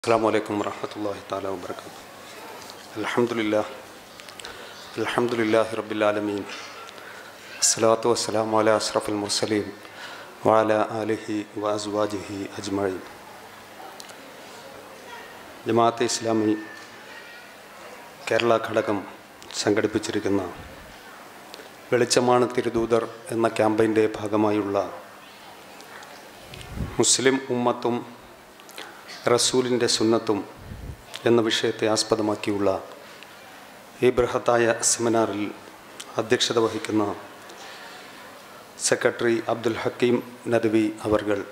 السلام عليكم ورحمة الله تعالى وبركاته الحمد لله الحمد لله رب العالمين الصلاة والسلام على أشرف المرسلين وعلى آله وأزواجه أجمعين ജമാഅത്തെ ഇസ്ലാമി കേരള ഘടകം സംഘടിപ്പിച്ചിരിക്കുന്ന വെളിച്ചമാണ് തിരുദൂതർ എന്ന ക്യാമ്പയിൻ്റെ ഭാഗമായുള്ള മുസ്ലിം ഉമ്മത്തും റസൂലിൻ്റെ സുന്നത്തും എന്ന വിഷയത്തെ ആസ്പദമാക്കിയുള്ള ഈ ബൃഹത്തായ സെമിനാറിൽ അധ്യക്ഷത വഹിക്കുന്ന സെക്രട്ടറി അബ്ദുൽ ഹക്കീം നദ്വി അവർകൾ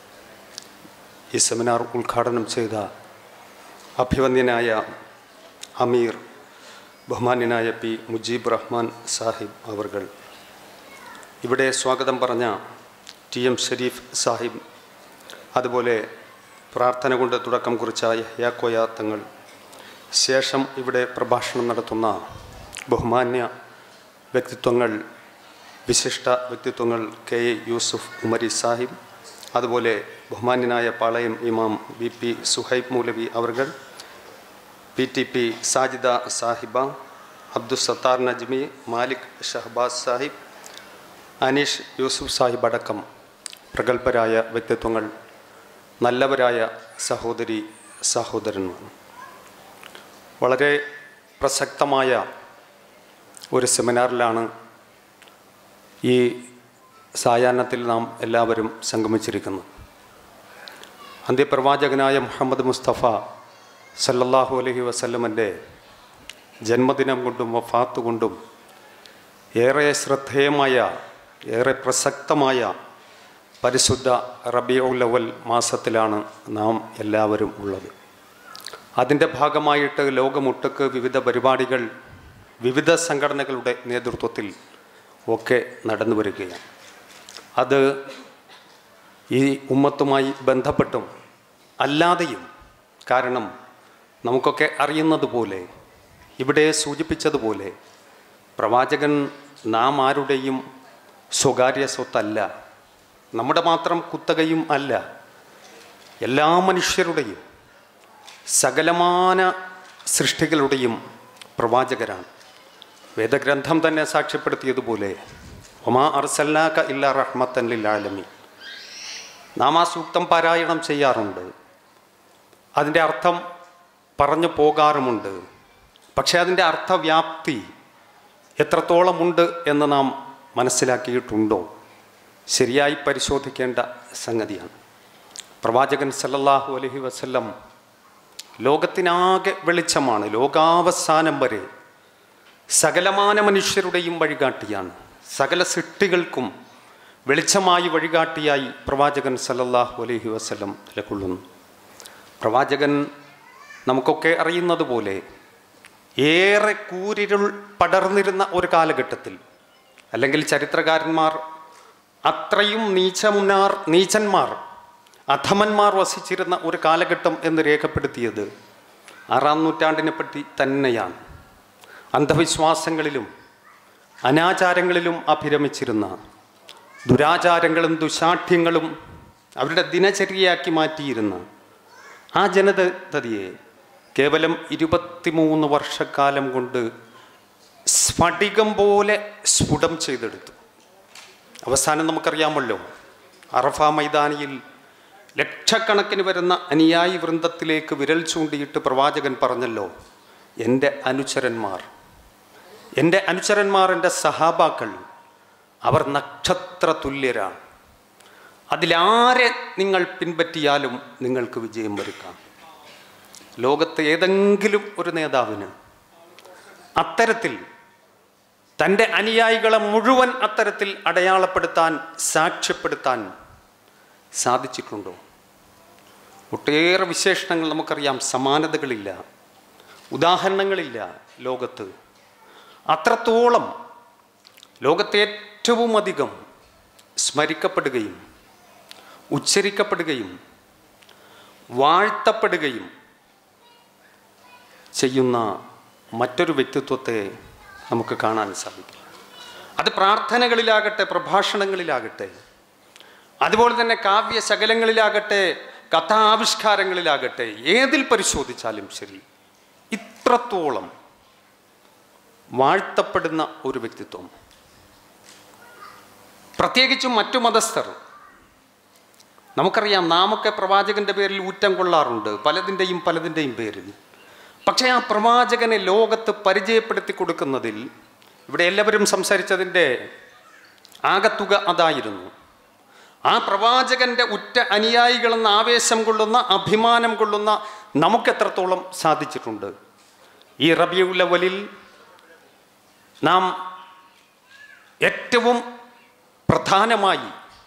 ഈ സെമിനാർ ഉദ്ഘാടനം ചെയ്ത അഭിവന്ദ്യനായ അമീർ ബഹുമാന്യനായ പി മുജീബ് റഹ്മാൻ സാഹിബ് അവർകൾ ഇവിടെ സ്വാഗതം പറഞ്ഞ ടി എം ഷരീഫ് സാഹിബ് അതുപോലെ പ്രാർത്ഥന കൊണ്ട് തുടക്കം കുറിച്ച യഹ്യാക്കോയ തങ്ങൾ ശേഷം ഇവിടെ പ്രഭാഷണം നടത്തുന്ന ബഹുമാന്യ വ്യക്തിത്വങ്ങൾ വിശിഷ്ട വ്യക്തിത്വങ്ങൾ കെ എ യൂസുഫ് ഉമരി സാഹിബ് അതുപോലെ ബഹുമാന്യനായ പാളയം ഇമാം ബി പി സുഹൈബ് മൗലവി അവർകൾ P T P Sajida Sahiba Abdussattar Najmi Malik Shahbaz Sahib Aneesh Yusuf Sahib അടക്കം പ്രഗത്ഭരായ വ്യക്തിത്വങ്ങൾ നല്ലവരായ സഹോദരി സഹോദരന്മാർ വളരെ പ്രസക്തമായ ഒരു സെമിനാറിലാണ് ഈ സായാഹ്നത്തിൽ നാം എല്ലാവരും സംഗമിച്ചിരിക്കുന്നത് അന്ത്യപ്രവാചകനായ മുഹമ്മദ് മുസ്തഫ സല്ലല്ലാഹു അലൈഹി വസല്ലമൻ്റെ ജന്മദിനം കൊണ്ടും വഫാത്ത് കൊണ്ടും ഏറെ ശ്രദ്ധേയമായ ഏറെ പ്രസക്തമായ പരിശുദ്ധ റബിയുല്ലവൽ മാസത്തിലാണ് നാം എല്ലാവരും ഉള്ളത് അതിൻ്റെ ഭാഗമായിട്ട് ലോകമൊട്ടുക്ക് വിവിധ പരിപാടികൾ വിവിധ സംഘടനകളുടെ നേതൃത്വത്തിൽ ഒക്കെ നടന്നു വരികയാണ് അത് ഈ ഉമ്മത്തുമായി ബന്ധപ്പെട്ടും അല്ലാതെയും കാരണം നമുക്കൊക്കെ അറിയുന്നത് പോലെ ഇവിടെ സൂചിപ്പിച്ചതുപോലെ പ്രവാചകൻ നാം ആരുടെയും സ്വകാര്യ സ്വത്തല്ല നമ്മുടെ മാത്രം കുത്തകയും അല്ല എല്ലാ മനുഷ്യരുടെയും സകലമാന സൃഷ്ടികളുടെയും പ്രവാചകരാണ് വേദഗ്രന്ഥം തന്നെ സാക്ഷ്യപ്പെടുത്തിയതുപോലെ ഒമാ അർസല്ലാക്ക ഇല്ല റഹ്മത്തൻ ലില്ലാലമി നാം ആ സൂക്തം പാരായണം ചെയ്യാറുണ്ട് അതിൻ്റെ അർത്ഥം പറഞ്ഞു പോകാറുമുണ്ട് പക്ഷേ അതിൻ്റെ അർത്ഥവ്യാപ്തി എത്രത്തോളമുണ്ട് എന്ന് നാം മനസ്സിലാക്കിയിട്ടുണ്ടോ ശരിയായി പരിശോധിക്കേണ്ട സംഗതിയാണ് പ്രവാചകൻ സല്ലല്ലാഹു അലൈഹി വസല്ലം ലോകത്തിനാകെ വെളിച്ചമാണ് ലോകാവസാനം വരെ സകലമാന മനുഷ്യരുടെയും വഴികാട്ടിയാണ് സകല സൃഷ്ടികൾക്കും വെളിച്ചമായി വഴികാട്ടിയായി പ്രവാചകൻ സല്ലല്ലാഹു അലൈഹി വസല്ലം നിലകൊള്ളുന്നു പ്രവാചകൻ നമുക്കൊക്കെ അറിയുന്നത് പോലെ ഏറെ കൂരിരുൾ പടർന്നിരുന്ന ഒരു കാലഘട്ടത്തിൽ അല്ലെങ്കിൽ ചരിത്രകാരന്മാർ അത്രയും നീചന്മാർ നീചന്മാർ അധമന്മാർ വസിച്ചിരുന്ന ഒരു കാലഘട്ടം എന്ന് രേഖപ്പെടുത്തിയത് ആറാം നൂറ്റാണ്ടിനെ പറ്റി തന്നെയാണ് അന്ധവിശ്വാസങ്ങളിലും അനാചാരങ്ങളിലും അഭിരമിച്ചിരുന്ന ദുരാചാരങ്ങളും ദുശാഠ്യങ്ങളും അവരുടെ ദിനചര്യയാക്കി മാറ്റിയിരുന്ന ആ ജനതയെ കേവലം ഇരുപത്തിമൂന്ന് വർഷക്കാലം കൊണ്ട് സ്ഫടികം പോലെ സ്ഫുടം ചെയ്തെടുത്തു അവസാനം നമുക്കറിയാമല്ലോ അറഫ മൈതാനിയിൽ ലക്ഷക്കണക്കിന് വരുന്ന അനുയായി വൃന്ദത്തിലേക്ക് വിരൽ ചൂണ്ടിയിട്ട് പ്രവാചകൻ പറഞ്ഞല്ലോ എൻ്റെ അനുചരന്മാർ എൻ്റെ അനുചരന്മാർ എൻ്റെ സഹാബാക്കൾ അവർ നക്ഷത്ര തുല്യരാണ് അതിലാരെ നിങ്ങൾ പിൻപറ്റിയാലും നിങ്ങൾക്ക് വിജയം വരുക്കാം ലോകത്തെ ഏതെങ്കിലും ഒരു നേതാവിന് അത്തരത്തിൽ തൻ്റെ അനുയായികളെ മുഴുവൻ അത്തരത്തിൽ അടയാളപ്പെടുത്താൻ സാക്ഷ്യപ്പെടുത്താൻ സാധിച്ചിട്ടുണ്ടോ ഒട്ടേറെ വിശേഷണങ്ങൾ നമുക്കറിയാം സമാനതകളില്ല ഉദാഹരണങ്ങളില്ല ലോകത്ത് അത്രത്തോളം ലോകത്തെ ഏറ്റവും അധികം സ്മരിക്കപ്പെടുകയും ഉച്ചരിക്കപ്പെടുകയും വാഴ്ത്തപ്പെടുകയും ചെയ്യുന്ന മറ്റൊരു വ്യക്തിത്വത്തെ നമുക്ക് കാണാൻ സാധിക്കും അത് പ്രാർത്ഥനകളിലാകട്ടെ പ്രഭാഷണങ്ങളിലാകട്ടെ അതുപോലെ തന്നെ കാവ്യ ശകലങ്ങളിലാകട്ടെ കഥാവിഷ്കാരങ്ങളിലാകട്ടെ ഏതിൽ പരിശോധിച്ചാലും ശരി ഇത്രത്തോളം വാഴ്ത്തപ്പെടുന്ന ഒരു വ്യക്തിത്വം പ്രത്യേകിച്ചും മറ്റു മതസ്ഥർ നമുക്കറിയാം നാമൊക്കെ പ്രവാചകന്റെ പേരിൽ ഊറ്റം കൊള്ളാറുണ്ട് പലതിൻ്റെയും പലതിൻ്റെയും പേരിൽ പക്ഷേ ആ പ്രവാചകനെ ലോകത്ത് പരിചയപ്പെടുത്തി കൊടുക്കുന്നതിൽ ഇവിടെ എല്ലാവരും സംസാരിച്ചതിൻ്റെ ആകത്തുക അതായിരുന്നു ആ പ്രവാചകന്റെ ഉറ്റ അനുയായികളെന്ന ആവേശം കൊള്ളുന്ന അഭിമാനം കൊള്ളുന്ന നമുക്കെത്രത്തോളം സാധിച്ചിട്ടുണ്ട് ഈ റബിയുല്ലവലിൽ നാം ഏറ്റവും പ്രധാനമായി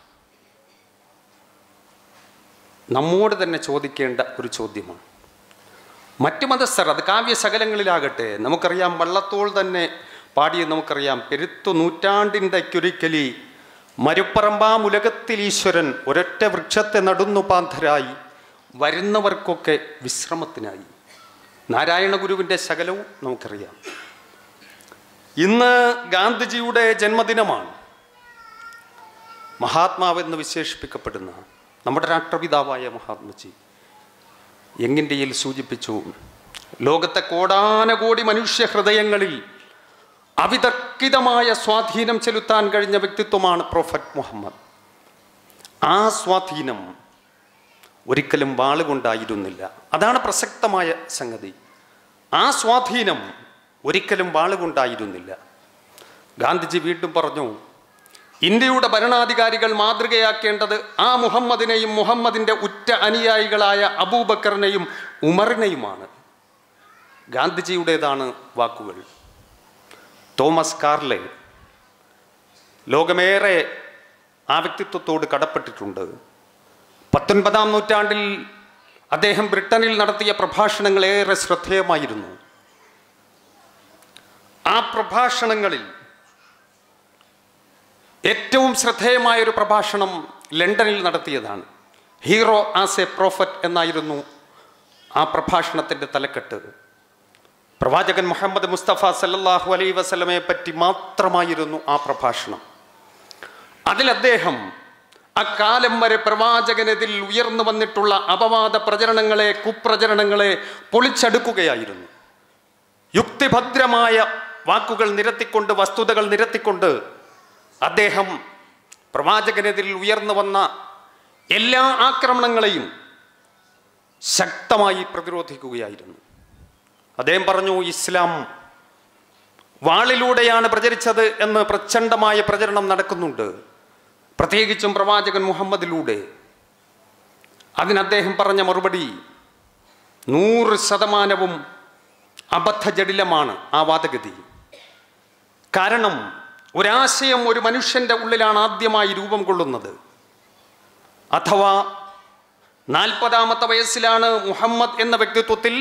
നമ്മോട് തന്നെ ചോദിക്കേണ്ട ഒരു ചോദ്യമാണ് മറ്റു മതസ്ഥർ അത് കാവ്യശകലങ്ങളിലാകട്ടെ നമുക്കറിയാം വള്ളത്തോൾ തന്നെ പാടിയ നമുക്കറിയാം പെരുത്തു നൂറ്റാണ്ടിൻ്റെ കുരിക്കലി മരുപ്പറമ്പാം ഉലകത്തിൽ ഈശ്വരൻ ഒരൊറ്റ വൃക്ഷത്തെ നടുന്നു പാന്തരായി വരുന്നവർക്കൊക്കെ വിശ്രമത്തിനായി നാരായണ ഗുരുവിൻ്റെ ശകലവും നമുക്കറിയാം ഇന്ന് ഗാന്ധിജിയുടെ ജന്മദിനമാണ് മഹാത്മാവെന്ന് വിശേഷിപ്പിക്കപ്പെടുന്ന നമ്മുടെ രാഷ്ട്രപിതാവായ മഹാത്മജി എങ്ങിൻ്റെയിൽ സൂചിപ്പിച്ചു ലോകത്തെ കോടാനകോടി മനുഷ്യ ഹൃദയങ്ങളിൽ അവിതർക്കിതമായ സ്വാധീനം ചെലുത്താൻ കഴിഞ്ഞ വ്യക്തിത്വമാണ് പ്രൊഫറ്റ് മുഹമ്മദ് ആ സ്വാധീനം ഒരിക്കലും വാളുകൊണ്ടായിരുന്നില്ല അതാണ് പ്രസക്തമായ സംഗതി ആ സ്വാധീനം ഒരിക്കലും വാളുകൊണ്ടായിരുന്നില്ല ഗാന്ധിജി വീണ്ടും പറഞ്ഞു ഇന്ത്യയുടെ ഭരണാധികാരികൾ മാതൃകയാക്കേണ്ടത് ആ മുഹമ്മദിനെയും മുഹമ്മദിൻ്റെ ഉറ്റ അനുയായികളായ അബൂബക്കറിനെയും ഉമറിനെയുമാണ് ഗാന്ധിജിയുടേതാണ് വാക്കുകൾ തോമസ് കാർലെ ലോകമേറെ ആ വ്യക്തിത്വത്തോട് കടപ്പെട്ടിട്ടുണ്ട് പത്തൊൻപതാം നൂറ്റാണ്ടിൽ അദ്ദേഹം ബ്രിട്ടനിൽ നടത്തിയ പ്രഭാഷണങ്ങൾ ഏറെ ശ്രദ്ധേയമായിരുന്നു ആ പ്രഭാഷണങ്ങളിൽ ഏറ്റവും ശ്രദ്ധേയമായ ഒരു പ്രഭാഷണം ലണ്ടനിൽ നടത്തിയതാണ് ഹീറോ ആസ് എ പ്രോഫറ്റ് എന്നായിരുന്നു ആ പ്രഭാഷണത്തിൻ്റെ തലക്കെട്ട് പ്രവാചകൻ മുഹമ്മദ് മുസ്തഫ സല്ലല്ലാഹു അലൈ വസല്ലമയെ പറ്റി മാത്രമായിരുന്നു ആ പ്രഭാഷണം അതിൽ അദ്ദേഹം അക്കാലം വരെ പ്രവാചകനെതിൽ ഉയർന്നു വന്നിട്ടുള്ള അപവാദ പ്രചരണങ്ങളെ കുപ്രചരണങ്ങളെ പൊളിച്ചടുക്കുകയായിരുന്നു യുക്തിഭദ്രമായ വാക്കുകൾ നിരത്തിക്കൊണ്ട് വസ്തുതകൾ നിരത്തിക്കൊണ്ട് അദ്ദേഹം പ്രവാചകനെതിൽ ഉയർന്നു വന്ന എല്ലാ ആക്രമണങ്ങളെയും ശക്തമായി പ്രതിരോധിക്കുകയായിരുന്നു അദ്ദേഹം പറഞ്ഞു ഇസ്ലാം വാളിലൂടെയാണ് പ്രചരിച്ചത് എന്ന് പ്രചണ്ഡമായ പ്രചരണം നടക്കുന്നുണ്ട് പ്രത്യേകിച്ചും പ്രവാചകൻ മുഹമ്മദിലൂടെ അതിന് അദ്ദേഹം പറഞ്ഞ മറുപടി നൂറ് ശതമാനവും അബദ്ധജടിലമാണ് ആ വാദഗതി കാരണം ഒരാശയം ഒരു മനുഷ്യൻ്റെ ഉള്ളിലാണ് ആദ്യമായി രൂപം കൊള്ളുന്നത് അഥവാ നാൽപ്പതാമത്തെ വയസ്സിലാണ് മുഹമ്മദ് എന്ന വ്യക്തിത്വത്തിൽ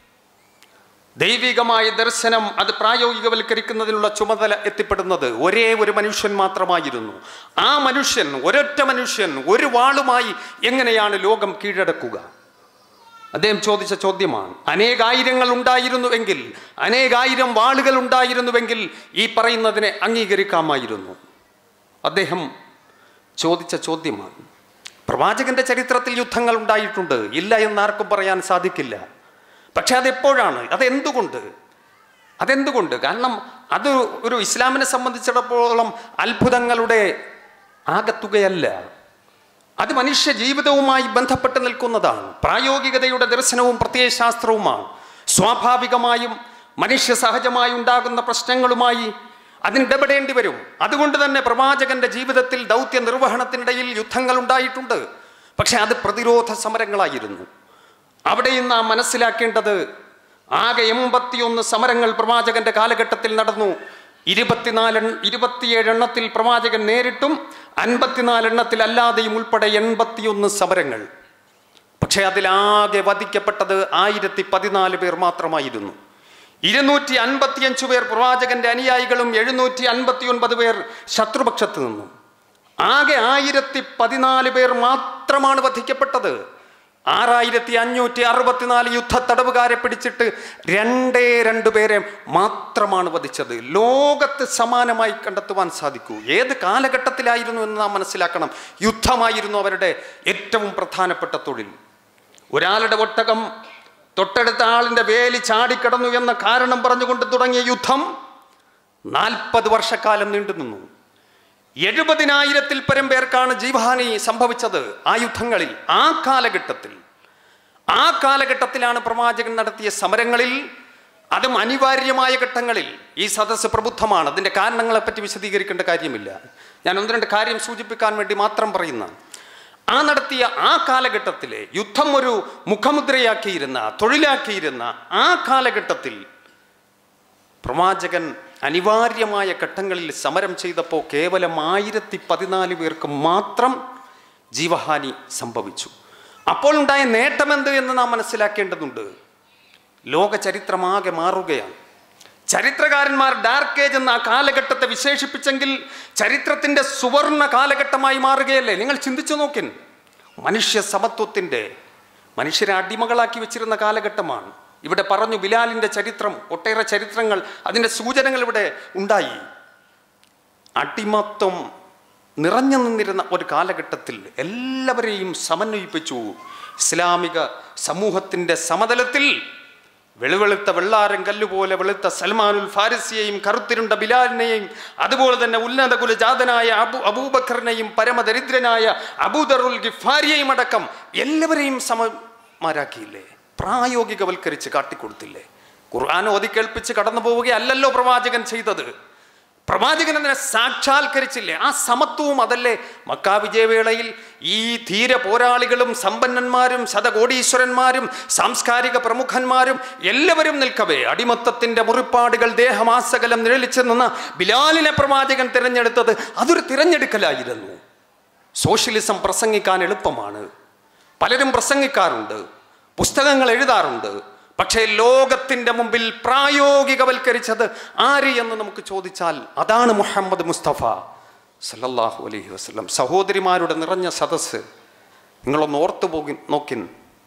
ദൈവികമായ ദർശനം അത് പ്രായോഗികവൽക്കരിക്കുന്നതിനുള്ള ചുമതല എത്തിപ്പെടുന്നത് ഒരേ ഒരു മനുഷ്യൻ മാത്രമായിരുന്നു ആ മനുഷ്യൻ ഒരൊറ്റ മനുഷ്യൻ ഒരു വാളുമായി എങ്ങനെയാണ് ലോകം കീഴടക്കുക അദ്ദേഹം ചോദിച്ച ചോദ്യമാണ് അനേകായിരങ്ങൾ ഉണ്ടായിരുന്നുവെങ്കിൽ അനേകായിരം വാളുകൾ ഉണ്ടായിരുന്നുവെങ്കിൽ ഈ പറയുന്നതിനെ അംഗീകരിക്കാമായിരുന്നു അദ്ദേഹം ചോദിച്ച ചോദ്യമാണ് പ്രവാചകന്റെ ചരിത്രത്തിൽ യുദ്ധങ്ങൾ ഉണ്ടായിട്ടുണ്ട് ഇല്ല എന്നാർക്കും പറയാൻ സാധിക്കില്ല പക്ഷെ അതെപ്പോഴാണ് അതെന്തുകൊണ്ട് അതെന്തുകൊണ്ട് കാരണം അത് ഒരു ഇസ്ലാമിനെ സംബന്ധിച്ചിടത്തോളം അത്ഭുതങ്ങളുടെ ആകത്തുകയല്ല അത് മനുഷ്യ ജീവിതവുമായി ബന്ധപ്പെട്ട് നിൽക്കുന്നതാണ് പ്രായോഗികതയുടെ ദർശനവും പ്രത്യയശാസ്ത്രവുമാണ് സ്വാഭാവികമായും മനുഷ്യ സഹജമായി ഉണ്ടാകുന്ന പ്രശ്നങ്ങളുമായി അതിനിടപെടേണ്ടി വരും അതുകൊണ്ട് തന്നെ പ്രവാചകന്റെ ജീവിതത്തിൽ ദൗത്യ നിർവഹണത്തിനിടയിൽ യുദ്ധങ്ങൾ ഉണ്ടായിട്ടുണ്ട് പക്ഷെ അത് പ്രതിരോധ സമരങ്ങളായിരുന്നു അവിടെയും നാം മനസ്സിലാക്കേണ്ടത് ആകെ എൺപത്തിയൊന്ന് സമരങ്ങൾ പ്രവാചകന്റെ കാലഘട്ടത്തിൽ നടന്നു ഇരുപത്തിനാല് ഇരുപത്തിയേഴ് എണ്ണത്തിൽ പ്രവാചകൻ നേരിട്ടും അൻപത്തിനാല് എണ്ണത്തിൽ അല്ലാതെയും ഉൾപ്പെടെ എൺപത്തിയൊന്ന് സമരങ്ങൾ പക്ഷേ അതിലാകെ വധിക്കപ്പെട്ടത് ആയിരത്തി പതിനാല് പേർ മാത്രമായിരുന്നു ഇരുന്നൂറ്റി അൻപത്തിയഞ്ചു പേർ പ്രവാചകന്റെ അനുയായികളും എഴുന്നൂറ്റി അൻപത്തി ഒൻപത് പേർ ശത്രുപക്ഷത്ത് നിന്നും ആകെ ആയിരത്തി പതിനാല് പേർ മാത്രമാണ് വധിക്കപ്പെട്ടത് ആറായിരത്തി അഞ്ഞൂറ്റി അറുപത്തിനാല് യുദ്ധ തടവുകാരെ പിടിച്ചിട്ട് രണ്ടേ രണ്ട് പേരെ മാത്രമാണ് വധിച്ചത് ലോകത്ത് സമാനമായി കണ്ടെത്തുവാൻ സാധിക്കൂ ഏത് കാലഘട്ടത്തിലായിരുന്നു എന്ന് നാം മനസ്സിലാക്കണം യുദ്ധമായിരുന്നു അവരുടെ ഏറ്റവും പ്രധാനപ്പെട്ട തൊഴിൽ ഒരാളുടെ ഒട്ടകം തൊട്ടടുത്ത ആളിൻ്റെ വേലി ചാടിക്കടന്നു എന്ന കാരണം പറഞ്ഞുകൊണ്ട് തുടങ്ങിയ യുദ്ധം നാൽപ്പത് വർഷക്കാലം നീണ്ടുനിന്നു എഴുപതിനായിരത്തിൽ പരം പേർക്കാണ് ജീവഹാനി സംഭവിച്ചത് ആ യുദ്ധങ്ങളിൽ ആ കാലഘട്ടത്തിൽ ആ കാലഘട്ടത്തിലാണ് പ്രവാചകൻ നടത്തിയ സമരങ്ങളിൽ അതും അനിവാര്യമായ ഘട്ടങ്ങളിൽ ഈ സദസ്സ് പ്രബുദ്ധമാണ് അതിൻ്റെ കാരണങ്ങളെപ്പറ്റി വിശദീകരിക്കേണ്ട കാര്യമില്ല ഞാൻ ഒന്ന് രണ്ട് കാര്യം സൂചിപ്പിക്കാൻ വേണ്ടി മാത്രം പറയുന്ന ആ നടത്തിയ ആ കാലഘട്ടത്തിലെ യുദ്ധം ഒരു മുഖമുദ്രയാക്കിയിരുന്ന തൊഴിലാക്കിയിരുന്ന ആ കാലഘട്ടത്തിൽ പ്രവാചകൻ അനിവാര്യമായ ഘട്ടങ്ങളിൽ സമരം ചെയ്തപ്പോൾ കേവലം ആയിരത്തി പതിനാല് പേർക്ക് മാത്രം ജീവഹാനി സംഭവിച്ചു അപ്പോൾ ഉണ്ടായ നേട്ടമെന്ത് എന്ന് നാം മനസ്സിലാക്കേണ്ടതുണ്ട് ലോക ചരിത്രമാകെ മാറുകയാണ് ചരിത്രകാരന്മാർ ഡാർക്ക് ഏജ് എന്ന ആ കാലഘട്ടത്തെ വിശേഷിപ്പിച്ചെങ്കിൽ ചരിത്രത്തിൻ്റെ സുവർണ കാലഘട്ടമായി മാറുകയല്ലേ നിങ്ങൾ ചിന്തിച്ചു നോക്കിൻ മനുഷ്യ സമത്വത്തിൻ്റെ മനുഷ്യരെ അടിമകളാക്കി വെച്ചിരുന്ന കാലഘട്ടമാണ് ഇവിടെ പറഞ്ഞു ബിലാലിൻ്റെ ചരിത്രം ഒട്ടേറെ ചരിത്രങ്ങൾ അതിൻ്റെ സൂചനകൾ ഇവിടെ ഉണ്ടായി അടിമത്വം നിറഞ്ഞു നിന്നിരുന്ന ഒരു കാലഘട്ടത്തിൽ എല്ലാവരെയും സമന്വയിപ്പിച്ചു ഇസ്ലാമിക സമൂഹത്തിൻ്റെ സമതലത്തിൽ വെളുവെളുത്ത വെള്ളാരം കല്ലുപോലെ വെളുത്ത സൽമാനുൽ ഫാരിസിയെയും കറുത്തിരുണ്ട ബിലാലിനെയും അതുപോലെ തന്നെ ഉന്നത കുലജാതനായ അബു അബൂബക്കറിനെയും പരമദരിദ്രനായ അബൂദറുൽ ഗിഫാരിയെയും അടക്കം എല്ലാവരെയും സമമാരാക്കിയില്ലേ പ്രായോഗികവൽക്കരിച്ച് കാട്ടിക്കൊടുത്തില്ലേ ഖുർആൻ ഓതി കേൾപ്പിച്ച് കടന്നു പോവുകയല്ലല്ലോ പ്രവാചകൻ ചെയ്തത് പ്രവാചകൻ അതിനെ സാക്ഷാത്കരിച്ചില്ലേ ആ സമത്വവും അതല്ലേ മക്കാ വിജയവേളയിൽ ഈ ധീര പോരാളികളും സമ്പന്നന്മാരും ശതകോടീശ്വരന്മാരും സാംസ്കാരിക പ്രമുഖന്മാരും എല്ലാവരും നിൽക്കവേ അടിമത്തത്തിന്റെ മുറിപ്പാടുകൾ ദേഹമാസകലം നിഴലിച്ചു നിന്ന ബിലാലിനെ പ്രവാചകൻ തിരഞ്ഞെടുത്തത് അതൊരു തിരഞ്ഞെടുക്കലായിരുന്നു സോഷ്യലിസം പ്രസംഗിക്കാൻ എളുപ്പമാണ് പലരും പ്രസംഗിക്കാറുണ്ട് പുസ്തകങ്ങൾ എഴുതാറുണ്ട് പക്ഷേ ലോകത്തിൻ്റെ മുമ്പിൽ പ്രായോഗികവൽക്കരിച്ചത് ആര് എന്ന് നമുക്ക് ചോദിച്ചാൽ അതാണ് മുഹമ്മദ് മുസ്തഫ സല്ലല്ലാഹു അലൈഹി വസല്ലം സഹോദരിമാരുടെ നിറഞ്ഞ സദസ്സ് നിങ്ങളൊന്ന് ഓർത്തു പോകി നോക്കിൻ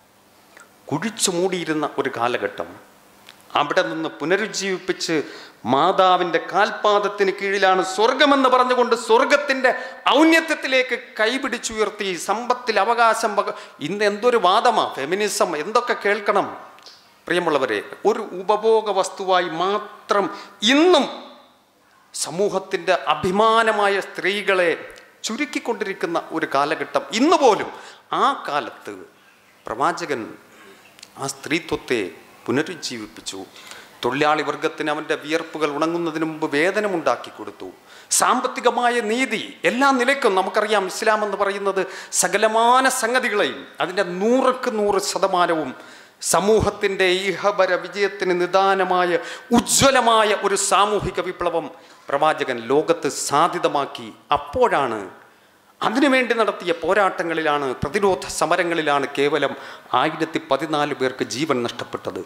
കുഴിച്ചു മൂടിയിരുന്ന ഒരു കാലഘട്ടം അവിടെ നിന്ന് പുനരുജ്ജീവിപ്പിച്ച് മാതാവിൻ്റെ കാൽപാദത്തിന് കീഴിലാണ് സ്വർഗമെന്ന് പറഞ്ഞുകൊണ്ട് സ്വർഗത്തിൻ്റെ ഔന്നത്യത്തിലേക്ക് കൈപിടിച്ചുയർത്തി സമ്പത്തിൽ അവകാശം വക ഇന്ന് എന്തൊരു വാദമാ ഫെമിനിസം എന്തൊക്കെ കേൾക്കണം പ്രിയമുള്ളവരെ ഒരു ഉപഭോഗ വസ്തുവായി മാത്രം ഇന്നും സമൂഹത്തിൻ്റെ അഭിമാനമായ സ്ത്രീകളെ ചുരുക്കിക്കൊണ്ടിരിക്കുന്ന ഒരു കാലഘട്ടം ഇന്ന് പോലും ആ കാലത്ത് പ്രവാചകൻ ആ സ്ത്രീത്വത്തെ പുനരുജ്ജീവിപ്പിച്ചു തൊഴിലാളി വർഗത്തിന് അവൻ്റെ വിയർപ്പുകൾ ഉണങ്ങുന്നതിന് മുമ്പ് വേതനമുണ്ടാക്കി കൊടുത്തു സാമ്പത്തികമായ നീതി എല്ലാ നിലയ്ക്കും നമുക്കറിയാം ഇസ്ലാം എന്ന് പറയുന്നത് സകലമാന സംഗതികളെയും അതിൻ്റെ നൂറുക്ക് നൂറ് ശതമാനവും സമൂഹത്തിൻ്റെ ഈഹപര വിജയത്തിന് നിദാനമായ ഉജ്ജ്വലമായ ഒരു സാമൂഹിക വിപ്ലവം പ്രവാചകൻ ലോകത്ത് സാധ്യതമാക്കി അപ്പോഴാണ് അതിനുവേണ്ടി നടത്തിയ പോരാട്ടങ്ങളിലാണ് പ്രതിരോധ സമരങ്ങളിലാണ് കേവലം ആയിരത്തി പതിനാല് പേർക്ക് ജീവൻ നഷ്ടപ്പെട്ടത്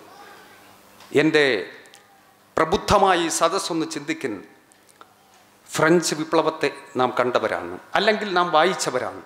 എൻ്റെ പ്രബുദ്ധമായി സദസ്സൊന്ന് ചിന്തിക്കുന്ന ഫ്രഞ്ച് വിപ്ലവത്തെ നാം കണ്ടവരാണ് അല്ലെങ്കിൽ നാം വായിച്ചവരാണ്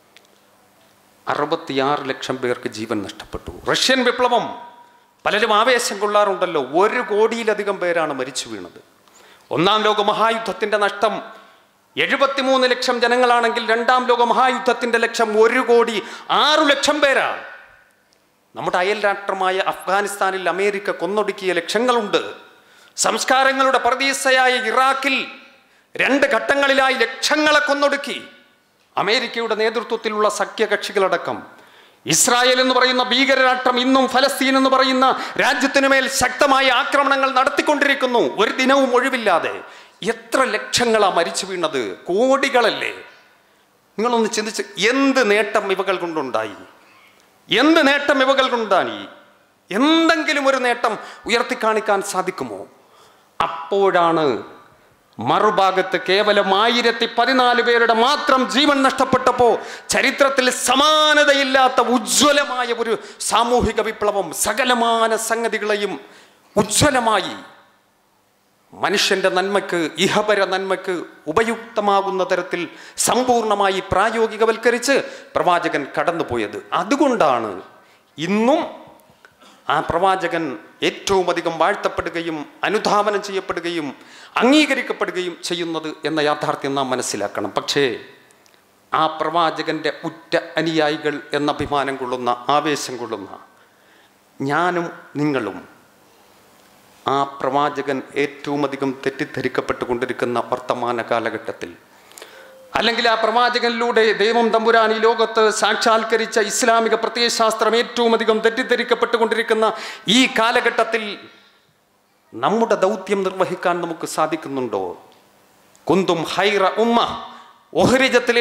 അറുപത്തിയാറ് ലക്ഷം പേർക്ക് ജീവൻ നഷ്ടപ്പെട്ടു റഷ്യൻ വിപ്ലവം പലരും ആവേശം കൊള്ളാറുണ്ടല്ലോ ഒരു കോടിയിലധികം പേരാണ് മരിച്ചു വീണത് ഒന്നാം ലോക മഹായുദ്ധത്തിൻ്റെ നഷ്ടം എഴുപത്തിമൂന്ന് ലക്ഷം ജനങ്ങളാണെങ്കിൽ രണ്ടാം ലോക മഹായുദ്ധത്തിൻ്റെ ലക്ഷം ഒരു കോടി ആറു ലക്ഷം പേരാണ് നമ്മുടെ അയൽ രാഷ്ട്രമായ അഫ്ഗാനിസ്ഥാനിൽ അമേരിക്ക കൊന്നൊടുക്കിയ ലക്ഷങ്ങളുണ്ട് സംസ്കാരങ്ങളുടെ പ്രതീസയായ ഇറാഖിൽ രണ്ട് ഘട്ടങ്ങളിലായി ലക്ഷങ്ങളെ കൊന്നൊടുക്കി അമേരിക്കയുടെ നേതൃത്വത്തിലുള്ള സഖ്യകക്ഷികളടക്കം ഇസ്രായേൽ എന്ന് പറയുന്ന ഭീകരരാഷ്ട്രം ഇന്നും ഫലസ്തീൻ എന്ന് പറയുന്ന രാജ്യത്തിനുമേൽ ശക്തമായ ആക്രമണങ്ങൾ നടത്തിക്കൊണ്ടിരിക്കുന്നു ഒരു ദിനവും ഒഴിവില്ലാതെ എത്ര ലക്ഷങ്ങളാ മരിച്ചു വീണത് കോടികളല്ലേ നിങ്ങളൊന്ന് ചിന്തിച്ച് എന്ത് നേട്ടം ഇവകൾ കൊണ്ടുണ്ടായി എന്ത് നേട്ടം ഇവകൾ കൊണ്ടുണ്ടായി എന്തെങ്കിലും ഒരു നേട്ടം ഉയർത്തിക്കാണിക്കാൻ സാധിക്കുമോ അപ്പോഴാണ് മറുഭാഗത്ത് കേവലം ആയിരത്തി പതിനാല് പേരുടെ മാത്രം ജീവൻ നഷ്ടപ്പെട്ടപ്പോൾ ചരിത്രത്തിൽ സമാനതയില്ലാത്ത ഉജ്ജ്വലമായ ഒരു സാമൂഹിക വിപ്ലവം സകലമാന സംഗതികളെയും ഉജ്ജ്വലമായി മനുഷ്യന്റെ നന്മയ്ക്ക് ഇഹപര നന്മയ്ക്ക് ഉപയുക്തമാകുന്ന തരത്തിൽ സമ്പൂർണമായി പ്രായോഗികവൽക്കരിച്ച് പ്രവാചകൻ കടന്നുപോയത് അതുകൊണ്ടാണ് ഇന്നും ആ പ്രവാചകൻ ഏറ്റവും അധികം വാഴ്ത്തപ്പെടുകയും അനുധാവനം ചെയ്യപ്പെടുകയും അംഗീകരിക്കപ്പെടുകയും ചെയ്യുന്നത് എന്ന യാഥാർത്ഥ്യം നാം മനസ്സിലാക്കണം പക്ഷേ ആ പ്രവാചകൻ്റെ ഉറ്റ അനുയായികൾ എന്ന അഭിമാനം കൊള്ളുന്ന ആവേശം കൊള്ളുന്ന ഞാനും നിങ്ങളും ആ പ്രവാചകൻ ഏറ്റവും അധികം തെറ്റിദ്ധരിക്കപ്പെട്ടുകൊണ്ടിരിക്കുന്ന വർത്തമാന കാലഘട്ടത്തിൽ അല്ലെങ്കിൽ ആ പ്രവാചകനിലൂടെ ദൈവം തമ്പുരാൻ ഈ ലോകത്ത് സാക്ഷാത്കരിച്ച ഇസ്ലാമിക പ്രത്യയശാസ്ത്രം ഏറ്റവും അധികം തെറ്റിദ്ധരിക്കപ്പെട്ടുകൊണ്ടിരിക്കുന്ന ഈ കാലഘട്ടത്തിൽ നമ്മുടെ ദൗത്യം നിർവഹിക്കാൻ നമുക്ക് സാധിക്കുന്നുണ്ടോ കുന്തും ഹൈറ ഉമ്മ ഒഹരിജത്തിൽ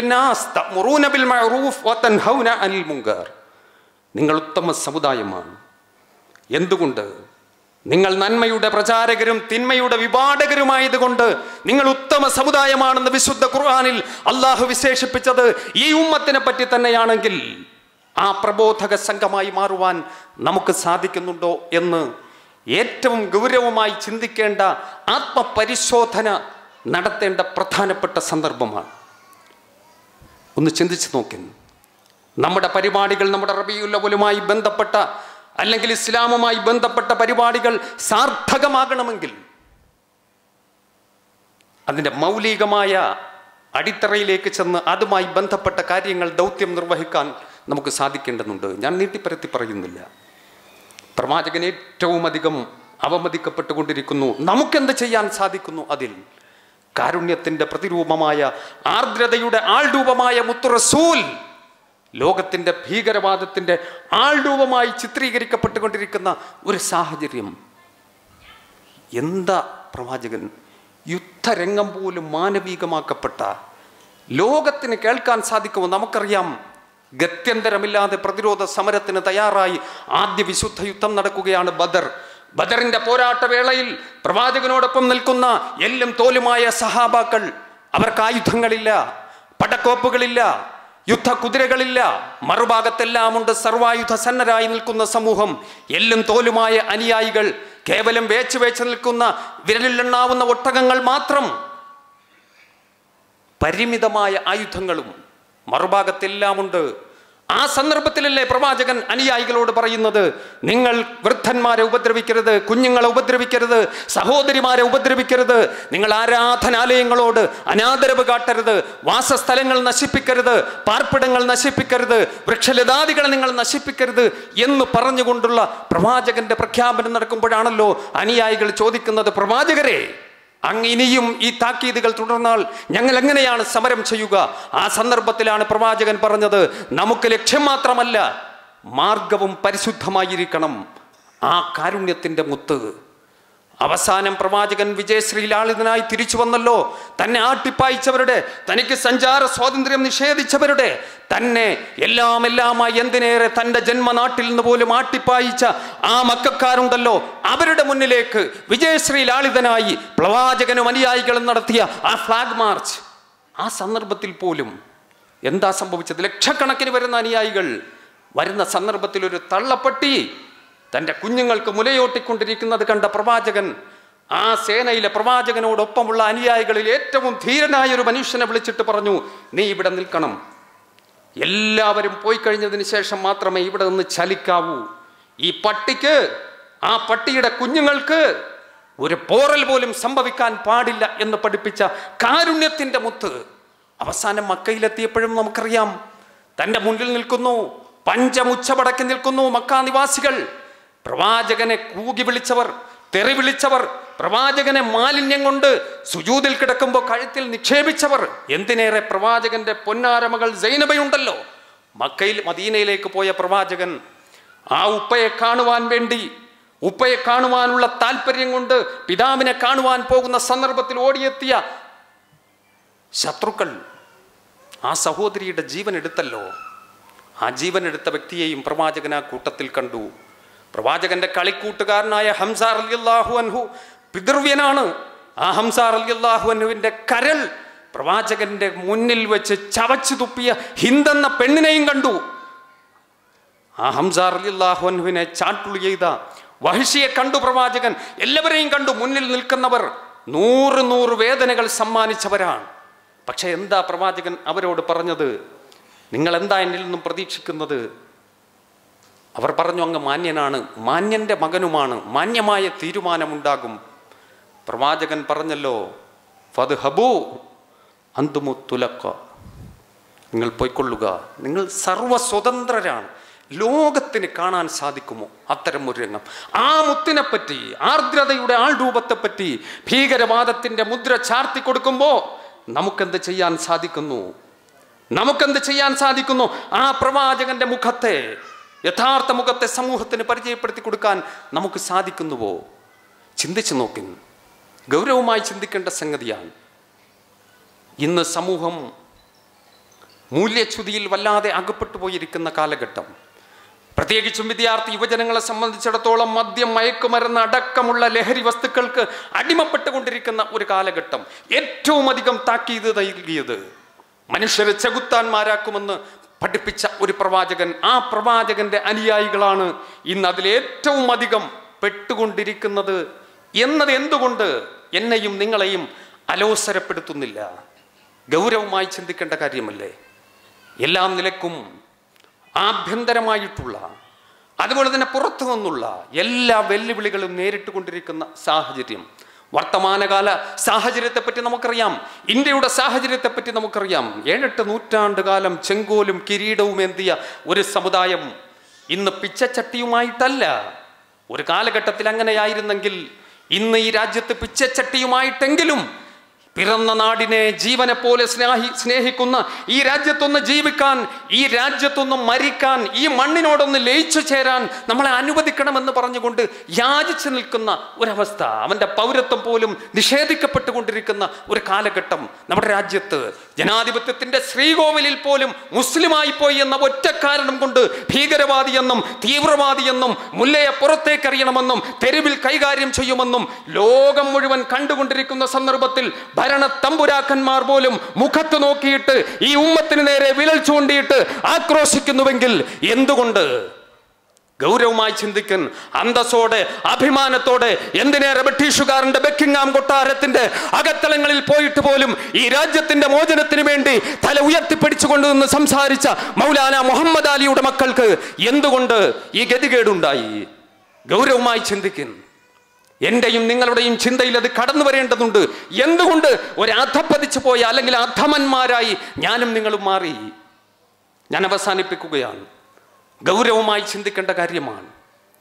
നിങ്ങൾ ഉത്തമ സമുദായമാണ് എന്തുകൊണ്ട് നിങ്ങൾ നന്മയുടെ പ്രചാരകരും തിന്മയുടെ വിപാടകരുമായതുകൊണ്ട് നിങ്ങൾ ഉത്തമ സമുദായമാണെന്ന് വിശുദ്ധ ഖുർആാനിൽ അള്ളാഹു വിശേഷിപ്പിച്ചത് ഈ ഉമ്മത്തിനെ പറ്റി തന്നെയാണെങ്കിൽ ആ പ്രബോധക സംഘമായി മാറുവാൻ നമുക്ക് സാധിക്കുന്നുണ്ടോ എന്ന് ഏറ്റവും ഗൗരവമായി ചിന്തിക്കേണ്ട ആത്മപരിശോധന നടത്തേണ്ട പ്രധാനപ്പെട്ട സന്ദർഭമാണ് ഒന്ന് ചിന്തിച്ചു നോക്കി നമ്മുടെ പരിപാടികൾ നമ്മുടെ റബിയുല്ലവുലുമായി ബന്ധപ്പെട്ട അല്ലെങ്കിൽ ഇസ്ലാമുമായി ബന്ധപ്പെട്ട പരിപാടികൾ സാർത്ഥകമാകണമെങ്കിൽ അതിൻ്റെ മൗലികമായ അടിത്തറയിലേക്ക് ചെന്ന് അതുമായി ബന്ധപ്പെട്ട കാര്യങ്ങൾ ദൗത്യം നിർവഹിക്കാൻ നമുക്ക് സാധിക്കേണ്ടതുണ്ട് ഞാൻ നീട്ടിപ്പരത്തി പറയുന്നില്ല പ്രവാചകൻ ഏറ്റവും അധികം അവമതിക്കപ്പെട്ടുകൊണ്ടിരിക്കുന്നു നമുക്കെന്ത് ചെയ്യാൻ സാധിക്കുന്നു അതിൽ കാരുണ്യത്തിൻ്റെ പ്രതിരൂപമായ ആർദ്രതയുടെ ആൾരൂപമായ മുത്തുറസൂൽ ലോകത്തിൻ്റെ ഭീകരവാദത്തിൻ്റെ ആൾരൂപമായി ചിത്രീകരിക്കപ്പെട്ടുകൊണ്ടിരിക്കുന്ന ഒരു സാഹചര്യം എന്താ പ്രവാചകൻ യുദ്ധരംഗം പോലും മാനവികമാക്കപ്പെട്ട ലോകത്തിന് കേൾക്കാൻ സാധിക്കുമോ നമുക്കറിയാം ഗത്യന്തരമില്ലാതെ പ്രതിരോധ സമരത്തിന് തയ്യാറായി ആദ്യ വിശുദ്ധ യുദ്ധം നടക്കുകയാണ് ബദർ ബദറിന്റെ പോരാട്ട വേളയിൽ പ്രവാചകനോടൊപ്പം നിൽക്കുന്ന എല്ലും തോലുമായ സഹാബാക്കൾ അവർക്ക് ആയുധങ്ങളില്ല പടക്കോപ്പുകളില്ല യുദ്ധ കുതിരകളില്ല മറുഭാഗത്തെല്ലാം ഉണ്ട് സർവായുധ സന്നരായി നിൽക്കുന്ന സമൂഹം എല്ലും തോലുമായ അനുയായികൾ കേവലം വേച്ച് വേച്ച് നിൽക്കുന്ന വിരലിലെണ്ണാവുന്ന ഒട്ടകങ്ങൾ മാത്രം പരിമിതമായ ആയുധങ്ങളും മറുഭാഗത്തെല്ലാമുണ്ട് ആ സന്ദർഭത്തിലല്ലേ പ്രവാചകൻ അനുയായികളോട് പറയുന്നത് നിങ്ങൾ വൃദ്ധന്മാരെ ഉപദ്രവിക്കരുത് കുഞ്ഞുങ്ങളെ ഉപദ്രവിക്കരുത് സഹോദരിമാരെ ഉപദ്രവിക്കരുത് നിങ്ങൾ ആരാധനാലയങ്ങളോട് അനാദരവ് കാട്ടരുത് വാസസ്ഥലങ്ങൾ നശിപ്പിക്കരുത് പാർപ്പിടങ്ങൾ നശിപ്പിക്കരുത് വൃക്ഷലതാദികളെ നിങ്ങൾ നശിപ്പിക്കരുത് എന്ന് പറഞ്ഞുകൊണ്ടുള്ള പ്രവാചകന്റെ പ്രഖ്യാപനം നടക്കുമ്പോഴാണല്ലോ അനുയായികൾ ചോദിക്കുന്നത് പ്രവാചകരെ അങ്ങ് ഇനിയും ഈ താക്കീതുകൾ തുടർന്നാൽ ഞങ്ങൾ എങ്ങനെയാണ് സമരം ചെയ്യുക ആ സന്ദർഭത്തിലാണ് പ്രവാചകൻ പറഞ്ഞത് നമുക്ക് ലക്ഷ്യം മാത്രമല്ല മാർഗവും പരിശുദ്ധമായിരിക്കണം ആ കാരുണ്യത്തിൻ്റെ മുത്ത് അവസാനം പ്രവാചകൻ വിജയശ്രീലാളിതനായി തിരിച്ചു വന്നല്ലോ തന്നെ ആട്ടിപ്പായിച്ചവരുടെ തനിക്ക് സഞ്ചാര സ്വാതന്ത്ര്യം നിഷേധിച്ചവരുടെ തന്നെ എല്ലാം എല്ലാമായി എന്തിനേറെ തൻ്റെ ജന്മനാട്ടിൽ നിന്ന് പോലും ആട്ടിപ്പായിച്ച ആ മക്കാരുണ്ടല്ലോ അവരുടെ മുന്നിലേക്ക് വിജയശ്രീ ലാളിതനായി പ്രവാചകനും അനുയായികളും നടത്തിയ ആ ഫ്ലാഗ് മാർച്ച് ആ സന്ദർഭത്തിൽ പോലും എന്താ സംഭവിച്ചത് ലക്ഷക്കണക്കിന് വരുന്ന അനുയായികൾ വരുന്ന സന്ദർഭത്തിൽ ഒരു തള്ളപ്പട്ടി തൻ്റെ കുഞ്ഞുങ്ങൾക്ക് മുലയോട്ടിക്കൊണ്ടിരിക്കുന്നത് കണ്ട പ്രവാചകൻ ആ സേനയിലെ പ്രവാചകനോടൊപ്പമുള്ള അനുയായികളിൽ ഏറ്റവും ധീരനായ ഒരു മനുഷ്യനെ വിളിച്ചിട്ട് പറഞ്ഞു നീ ഇവിടെ നിൽക്കണം എല്ലാവരും പോയി കഴിഞ്ഞതിന് ശേഷം മാത്രമേ ഇവിടെ നിന്ന് ചലിക്കാവൂ ഈ പട്ടിക്ക് ആ പട്ടിയുടെ കുഞ്ഞുങ്ങൾക്ക് ഒരു പോറൽ പോലും സംഭവിക്കാൻ പാടില്ല എന്ന് പഠിപ്പിച്ച കാരുണ്യത്തിന്റെ മുത്ത് അവസാനം മക്കയിലെത്തിയപ്പോഴും നമുക്കറിയാം തൻ്റെ മുന്നിൽ നിൽക്കുന്നു പഞ്ചമുച്ചപടക്കി നിൽക്കുന്നു മക്കാ നിവാസികൾ പ്രവാചകനെ കൂകി വിളിച്ചവർ തെറി വിളിച്ചവർ പ്രവാചകനെ മാലിന്യം കൊണ്ട് സുജൂതിൽ കിടക്കുമ്പോൾ കഴുത്തിൽ നിക്ഷേപിച്ചവർ എന്തിനേറെ പ്രവാചകന്റെ പൊന്നാരമകൾ സൈനബയുണ്ടല്ലോ മക്കയിൽ മദീനയിലേക്ക് പോയ പ്രവാചകൻ ആ ഉപ്പയെ കാണുവാൻ വേണ്ടി ഉപ്പയെ കാണുവാനുള്ള താല്പര്യം കൊണ്ട് പിതാവിനെ കാണുവാൻ പോകുന്ന സന്ദർഭത്തിൽ ഓടിയെത്തിയ ശത്രുക്കൾ ആ സഹോദരിയുടെ ജീവൻ എടുത്തല്ലോ ആ ജീവൻ എടുത്ത വ്യക്തിയെയും പ്രവാചകൻ ആ കൂട്ടത്തിൽ കണ്ടു പ്രവാചകന്റെ കളിക്കൂട്ടുകാരനായ ഹംസാർ അലിയല്ലാഹു അൻഹു പിതൃവ്യനാണ് ആ ഹംസാർ അലിയല്ലാഹു അൻഹുവിന്റെ കരൾ പ്രവാചകന്റെ മുന്നിൽ വെച്ച് ചവച്ചു തുപ്പിയ ഹിന്ദെന്ന പെണ്ണിനെയും കണ്ടു ആ ഹംസാർ അലിയല്ലാഹു അൻഹുവിനെ ചാട്ടുളി ചെയ്ത വഹിഷിയെ കണ്ടു പ്രവാചകൻ എല്ലാവരെയും കണ്ടു മുന്നിൽ നിൽക്കുന്നവർ നൂറ് നൂറ് വേദനകൾ സമ്മാനിച്ചവരാണ് പക്ഷെ എന്താ പ്രവാചകൻ അവരോട് പറഞ്ഞത് നിങ്ങൾ എന്താ എന്നിൽ നിന്നും പ്രതീക്ഷിക്കുന്നത് അവർ പറഞ്ഞു അങ്ങ് മാന്യനാണ് മാന്യന്റെ മകനുമാണ് മാന്യമായ തീരുമാനമുണ്ടാകും പ്രവാചകൻ പറഞ്ഞല്ലോ ഫത് ഹബു അന്തുമുത്തുലക്ക നിങ്ങൾ പോയിക്കൊള്ളുക നിങ്ങൾ സർവസ്വതന്ത്രരാണ് ലോകത്തിന് കാണാൻ സാധിക്കുമോ അത്തരം ഒരു രംഗം ആ മുത്തിനെപ്പറ്റി ആർദ്രതയുടെ ആൾരൂപത്തെപ്പറ്റി ഭീകരവാദത്തിൻ്റെ മുദ്ര ചാർത്തി കൊടുക്കുമ്പോൾ നമുക്കെന്ത് ചെയ്യാൻ സാധിക്കുന്നു നമുക്കെന്ത് ചെയ്യാൻ സാധിക്കുന്നു ആ പ്രവാചകന്റെ മുഖത്തെ യഥാർത്ഥ മുഖത്തെ സമൂഹത്തിന് പരിചയപ്പെടുത്തി കൊടുക്കാൻ നമുക്ക് സാധിക്കുന്നുവോ ചിന്തിച്ചു നോക്കി ഗൗരവമായി ചിന്തിക്കേണ്ട സംഗതിയാണ് ഇന്ന് സമൂഹം മൂല്യച്യുതിയിൽ വല്ലാതെ അകപ്പെട്ടു പോയിരിക്കുന്ന കാലഘട്ടം പ്രത്യേകിച്ചും വിദ്യാർത്ഥി യുവജനങ്ങളെ സംബന്ധിച്ചിടത്തോളം മദ്യം മയക്കുമരുന്ന് അടക്കമുള്ള ലഹരി വസ്തുക്കൾക്ക് അടിമപ്പെട്ടുകൊണ്ടിരിക്കുന്ന ഒരു കാലഘട്ടം ഏറ്റവും അധികം താക്കീത് നൽകിയത് മനുഷ്യരെ ചെകുത്താന്മാരാക്കുമെന്ന് പഠിപ്പിച്ച ഒരു പ്രവാചകൻ ആ പ്രവാചകന്റെ അനുയായികളാണ് ഇന്ന് അതിൽ ഏറ്റവും അധികം പെട്ടുകൊണ്ടിരിക്കുന്നത് എന്നത് എന്തുകൊണ്ട് എന്നെയും നിങ്ങളെയും അലോസരപ്പെടുത്തുന്നില്ല ഗൗരവമായി ചിന്തിക്കേണ്ട കാര്യമല്ലേ എല്ലാ നിലക്കും ആഭ്യന്തരമായിട്ടുള്ള അതുപോലെ തന്നെ പുറത്തു നിന്നുള്ള എല്ലാ വെല്ലുവിളികളും നേരിട്ട് കൊണ്ടിരിക്കുന്ന സാഹചര്യം വർത്തമാനകാല സാഹചര്യത്തെപ്പറ്റി നമുക്കറിയാം ഇന്ത്യയുടെ സാഹചര്യത്തെപ്പറ്റി നമുക്കറിയാം ഏഴെട്ട് നൂറ്റാണ്ട് കാലം ചെങ്കോലും കിരീടവും ഏന്തിയ ഒരു സമുദായം ഇന്ന് പിച്ചച്ചട്ടിയുമായിട്ടല്ല ഒരു കാലഘട്ടത്തിൽ അങ്ങനെയായിരുന്നെങ്കിൽ ഇന്ന് ഈ രാജ്യത്ത് പിച്ചച്ചട്ടിയുമായിട്ടെങ്കിലും പിറന്ന നാടിനെ ജീവനെ പോലെ സ്നേഹി സ്നേഹിക്കുന്ന ഈ രാജ്യത്തൊന്ന് ജീവിക്കാൻ ഈ രാജ്യത്തൊന്ന് മരിക്കാൻ ഈ മണ്ണിനോടൊന്ന് ലയിച്ചു ചേരാൻ നമ്മളെ അനുവദിക്കണമെന്ന് പറഞ്ഞുകൊണ്ട് യാചിച്ചു നിൽക്കുന്ന ഒരവസ്ഥ അവൻ്റെ പൗരത്വം പോലും നിഷേധിക്കപ്പെട്ടുകൊണ്ടിരിക്കുന്ന ഒരു കാലഘട്ടം നമ്മുടെ രാജ്യത്ത് ജനാധിപത്യത്തിൻ്റെ ശ്രീകോവിലിൽ പോലും മുസ്ലിമായി പോയി എന്ന ഒറ്റ കാരണം കൊണ്ട് ഭീകരവാദിയെന്നും തീവ്രവാദിയെന്നും മുല്ലയെ പുറത്തേക്കറിയണമെന്നും തെരുവിൽ കൈകാര്യം ചെയ്യുമെന്നും ലോകം മുഴുവൻ കണ്ടുകൊണ്ടിരിക്കുന്ന സന്ദർഭത്തിൽ ഭരണ തമ്പുരാക്കന്മാർ പോലും മുഖത്ത് നോക്കിയിട്ട് ഈ ഉമ്മത്തിന് നേരെ വിരൽ ചൂണ്ടിയിട്ട് ആക്രോശിക്കുന്നുവെങ്കിൽ എന്തുകൊണ്ട് ഗൗരവമായി ചിന്തിക്കൻ അന്തസ്സോടെ അഭിമാനത്തോടെ എന്തിനേറെ ബ്രിട്ടീഷുകാരന്റെ ബെക്കിംഗാം കൊട്ടാരത്തിന്റെ അകത്തളങ്ങളിൽ പോയിട്ട് പോലും ഈ രാജ്യത്തിന്റെ മോചനത്തിന് വേണ്ടി തല ഉയർത്തിപ്പിടിച്ചുകൊണ്ട് നിന്ന് സംസാരിച്ച മൗലാന മുഹമ്മദ് അലിയുടെ മക്കൾക്ക് എന്തുകൊണ്ട് ഈ ഗതികേടുണ്ടായി ഗൗരവമായി ചിന്തിക്കുന്നു എന്റെയും നിങ്ങളുടെയും ചിന്തയിൽ അത് കടന്നു വരേണ്ടതുണ്ട് എന്തുകൊണ്ട് ഒരു അധപ്പതിച്ചു പോയ അല്ലെങ്കിൽ അധമന്മാരായി ഞാനും നിങ്ങളും മാറി ഞാൻ അവസാനിപ്പിക്കുകയാണ് ഗൗരവമായി ചിന്തിക്കേണ്ട കാര്യമാണ്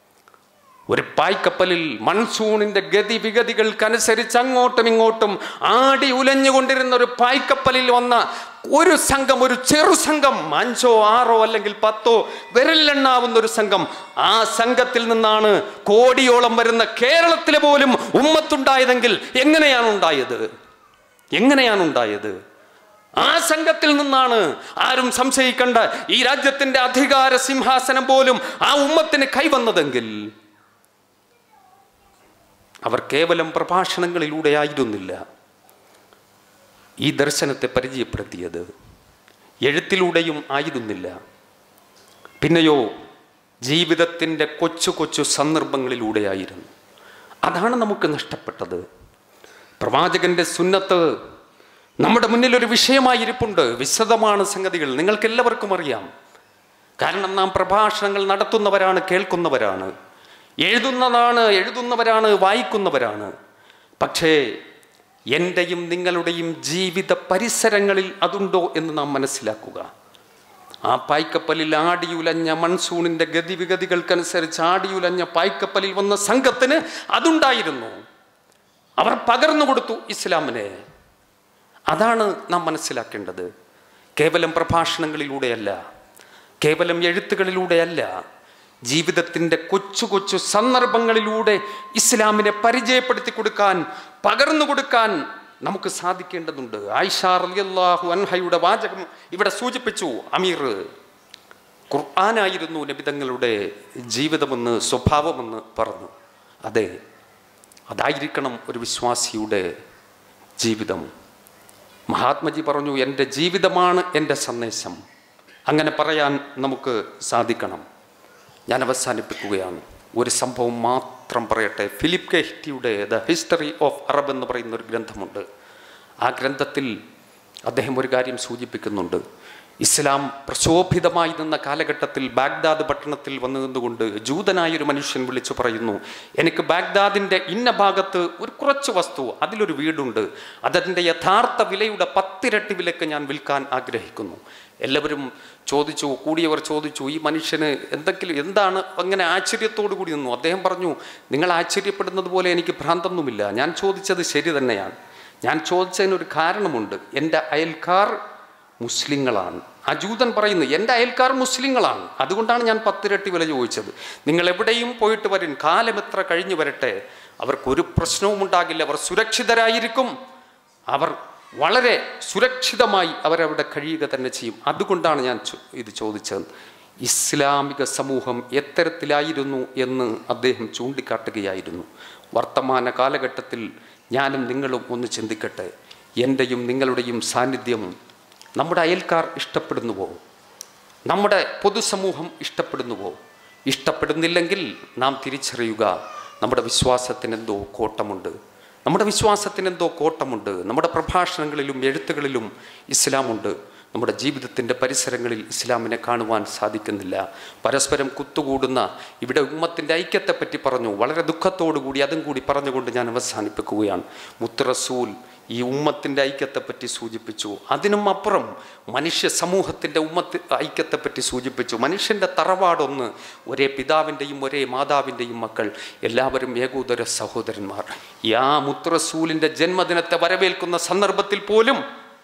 ഒരു പായ്ക്കപ്പലിൽ മൺസൂണിന്റെ ഗതി വിഗതികൾക്കനുസരിച്ച് അങ്ങോട്ടും ഇങ്ങോട്ടും ആടി ഉലഞ്ഞുകൊണ്ടിരുന്ന ഒരു പായ്ക്കപ്പലിൽ വന്ന ഒരു സംഘം ഒരു ചെറു സംഘം അഞ്ചോ ആറോ അല്ലെങ്കിൽ പത്തോ വിരലിലെണ്ണാവുന്ന ഒരു സംഘം ആ സംഘത്തിൽ നിന്നാണ് കോടിയോളം വരുന്ന കേരളത്തിലെ പോലും ഉമ്മത്തുണ്ടായതെങ്കിൽ എങ്ങനെയാണ് ഉണ്ടായത് എങ്ങനെയാണ് ഉണ്ടായത് ആ സംഘത്തിൽ നിന്നാണ് ആരും സംശയിക്കേണ്ട ഈ രാജ്യത്തിന്റെ അധികാര സിംഹാസനം പോലും ആ ഉമ്മത്തിന് കൈവന്നതെങ്കിൽ അവർ കേവലം പ്രഭാഷണങ്ങളിലൂടെ ആയിരുന്നില്ല ഈ ദർശനത്തെ പരിചയപ്പെടുത്തിയത് എഴുത്തിലൂടെയും ആയിരുന്നില്ല പിന്നെയോ ജീവിതത്തിൻ്റെ കൊച്ചു കൊച്ചു സന്ദർഭങ്ങളിലൂടെയായിരുന്നു അതാണ് നമുക്ക് നഷ്ടപ്പെട്ടത് പ്രവാചകന്റെ സുന്നത്ത് നമ്മുടെ മുന്നിൽ ഒരു വിഷയമായിരിപ്പുണ്ട് വിശദമാണ് സംഗതികൾ നിങ്ങൾക്ക് എല്ലാവർക്കും അറിയാം കാരണം നാം പ്രഭാഷണങ്ങൾ നടത്തുന്നവരാണ് കേൾക്കുന്നവരാണ് എഴുതുന്നതാണ് എഴുതുന്നവരാണ് വായിക്കുന്നവരാണ് പക്ഷേ എൻ്റെയും നിങ്ങളുടെയും ജീവിത പരിസരങ്ങളിൽ അതുണ്ടോ എന്ന് നാം മനസ്സിലാക്കുക ആ പായ്ക്കപ്പലിൽ ആടിയുലഞ്ഞ മൺസൂണിൻ്റെ ഗതിവിഗതികൾക്കനുസരിച്ച് ആടിയുലഞ്ഞ പായ്ക്കപ്പലിൽ വന്ന സംഘത്തിന് അതുണ്ടായിരുന്നു അവർ പകർന്നു കൊടുത്തു ഇസ്ലാമിനെ അതാണ് നാം മനസ്സിലാക്കേണ്ടത് കേവലം പ്രഭാഷണങ്ങളിലൂടെയല്ല കേവലം എഴുത്തുകളിലൂടെയല്ല ജീവിതത്തിൻ്റെ കൊച്ചു കൊച്ചു സന്ദർഭങ്ങളിലൂടെ ഇസ്ലാമിനെ പരിചയപ്പെടുത്തി കൊടുക്കാൻ പകർന്നു കൊടുക്കാൻ നമുക്ക് സാധിക്കേണ്ടതുണ്ട് ആയിഷ റളിയല്ലാഹു അൻഹയുടെ വാചകം ഇവിടെ സൂചിപ്പിച്ചു അമീർ ഖുർആനായിരുന്നു നബിതങ്ങളുടെ ജീവിതമെന്ന് സ്വഭാവമെന്ന് പറഞ്ഞു അതെ അതായിരിക്കണം ഒരു വിശ്വാസിയുടെ ജീവിതം മഹാത്മജി പറഞ്ഞു എൻ്റെ ജീവിതമാണ് എൻ്റെ സന്ദേശം അങ്ങനെ പറയാൻ നമുക്ക് സാധിക്കണം ഞാൻ അവസാനിപ്പിക്കുകയാണ് ഒരു സംഭവം മാത്രം പറയട്ടെ ഫിലിപ്പ് കെ ഹിറ്റിയുടെ ദ ഹിസ്റ്ററി ഓഫ് അറബ് എന്ന് പറയുന്ന ഒരു ഗ്രന്ഥമുണ്ട് ആ ഗ്രന്ഥത്തിൽ അദ്ദേഹം ഒരു കാര്യം സൂചിപ്പിക്കുന്നുണ്ട് ഇസ്ലാം പ്രശോഭിതമായി നിന്ന കാലഘട്ടത്തിൽ ബാഗ്ദാദ് പട്ടണത്തിൽ വന്നു നിന്നുകൊണ്ട് ജൂതനായ ഒരു മനുഷ്യൻ വിളിച്ചു പറയുന്നു എനിക്ക് ബാഗ്ദാദിൻ്റെ ഇന്ന ഭാഗത്ത് ഒരു കുറച്ച് വസ്തു അതിലൊരു വീടുണ്ട് അതതിൻ്റെ യഥാർത്ഥ വിലയുടെ പത്തിരട്ടി വിലക്ക് ഞാൻ വിൽക്കാൻ ആഗ്രഹിക്കുന്നു എല്ലാവരും ചോദിച്ചു കൂടിയവർ ചോദിച്ചു ഈ മനുഷ്യന് എന്തെങ്കിലും എന്താണ് അങ്ങനെ ആശ്ചര്യത്തോടു കൂടി നിന്നു അദ്ദേഹം പറഞ്ഞു നിങ്ങൾ ആശ്ചര്യപ്പെടുന്നത് പോലെ എനിക്ക് ഭ്രാന്തൊന്നുമില്ല ഞാൻ ചോദിച്ചത് ശരി തന്നെയാണ് ഞാൻ ചോദിച്ചതിനൊരു കാരണമുണ്ട് എൻ്റെ അയൽക്കാർ മുസ്ലിങ്ങളാണ് ആ ജൂതൻ പറയുന്നു എൻ്റെ അയൽക്കാർ മുസ്ലിങ്ങളാണ് അതുകൊണ്ടാണ് ഞാൻ പത്തിരട്ടി വില ചോദിച്ചത് നിങ്ങൾ എവിടെയും പോയിട്ട് വരും കാലം എത്ര കഴിഞ്ഞു വരട്ടെ അവർക്കൊരു പ്രശ്നവും ഉണ്ടാകില്ല അവർ സുരക്ഷിതരായിരിക്കും അവർ വളരെ സുരക്ഷിതമായി അവരവിടെ കഴിയുക തന്നെ ചെയ്യും അതുകൊണ്ടാണ് ഞാൻ ചോ- ഇത് ചോദിച്ചത് ഇസ്ലാമിക സമൂഹം എത്തരത്തിലായിരുന്നു എന്ന് അദ്ദേഹം ചൂണ്ടിക്കാട്ടുകയായിരുന്നു വർത്തമാന കാലഘട്ടത്തിൽ ഞാനും നിങ്ങളും ഒന്ന് ചിന്തിക്കട്ടെ എൻ്റെയും നിങ്ങളുടെയും സാന്നിധ്യം നമ്മുടെ അയൽക്കാർ ഇഷ്ടപ്പെടുന്നുവോ നമ്മുടെ പൊതുസമൂഹം ഇഷ്ടപ്പെടുന്നുവോ ഇഷ്ടപ്പെടുന്നില്ലെങ്കിൽ നാം തിരിച്ചറിയുക നമ്മുടെ വിശ്വാസത്തിന് എന്തോ കോട്ടമുണ്ട് നമ്മുടെ വിശ്വാസത്തിന് എന്തോ കോട്ടമുണ്ട് നമ്മുടെ പ്രഭാഷണങ്ങളിലും എഴുത്തുകളിലും ഇസ്ലാമുണ്ട് നമ്മുടെ ജീവിതത്തിൻ്റെ പരിസരങ്ങളിൽ ഇസ്ലാമിനെ കാണുവാൻ സാധിക്കുന്നില്ല പരസ്പരം കുത്തുകൂടുന്ന ഇവിടെ ഉമ്മത്തിൻ്റെ ഐക്യത്തെപ്പറ്റി പറഞ്ഞു വളരെ ദുഃഖത്തോടു കൂടി അതും കൂടി പറഞ്ഞുകൊണ്ട് ഞാൻ അവസാനിപ്പിക്കുകയാണ് മുത്തറസൂൽ ഈ ഉമ്മത്തിൻ്റെ ഐക്യത്തെപ്പറ്റി സൂചിപ്പിച്ചു അതിനും അപ്പുറം മനുഷ്യ സമൂഹത്തിൻ്റെ ഉമ്മത്ത് ഐക്യത്തെപ്പറ്റി സൂചിപ്പിച്ചു മനുഷ്യൻ്റെ തറവാടൊന്ന് ഒരേ പിതാവിൻ്റെയും ഒരേ മാതാവിൻ്റെയും മക്കൾ എല്ലാവരും ഏകോദര സഹോദരന്മാർ ഈ ആ മുത്തറസൂലിൻ്റെ ജന്മദിനത്തെ വരവേൽക്കുന്ന സന്ദർഭത്തിൽ പോലും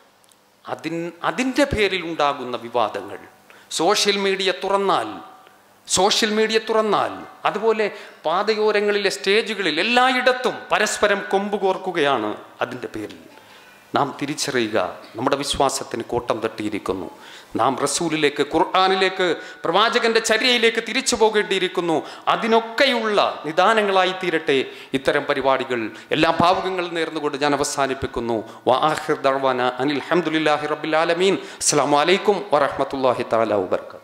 അതിൻ അതിൻ്റെ പേരിൽ ഉണ്ടാകുന്ന വിവാദങ്ങൾ സോഷ്യൽ മീഡിയ തുറന്നാൽ സോഷ്യൽ മീഡിയ തുറന്നാൽ അതുപോലെ പാതയോരങ്ങളിലെ സ്റ്റേജുകളിൽ എല്ലായിടത്തും പരസ്പരം കൊമ്പ് കോർക്കുകയാണ് അതിൻ്റെ പേരിൽ നാം തിരിച്ചറിയുക നമ്മുടെ വിശ്വാസത്തിന് കോട്ടം തട്ടിയിരിക്കുന്നു നാം റസൂലിലേക്ക് ഖുർആാനിലേക്ക് പ്രവാചകന്റെ ചര്യയിലേക്ക് തിരിച്ചു പോകേണ്ടിയിരിക്കുന്നു അതിനൊക്കെയുള്ള നിദാനങ്ങളായി തീരട്ടെ ഇത്തരം പരിപാടികൾ എല്ലാ ഭാവുകങ്ങൾ നേർന്നുകൊണ്ട് ഞാൻ അവസാനിപ്പിക്കുന്നു വാഹിർ ദർവാന അനിൽ അഹമ്മദില്ലാഹി റബ്ബിൽ ആലമീൻ അസ്സാം വലൈക്കും വറഹമത്തല്ലാഹി താല വബർക്കാത്തു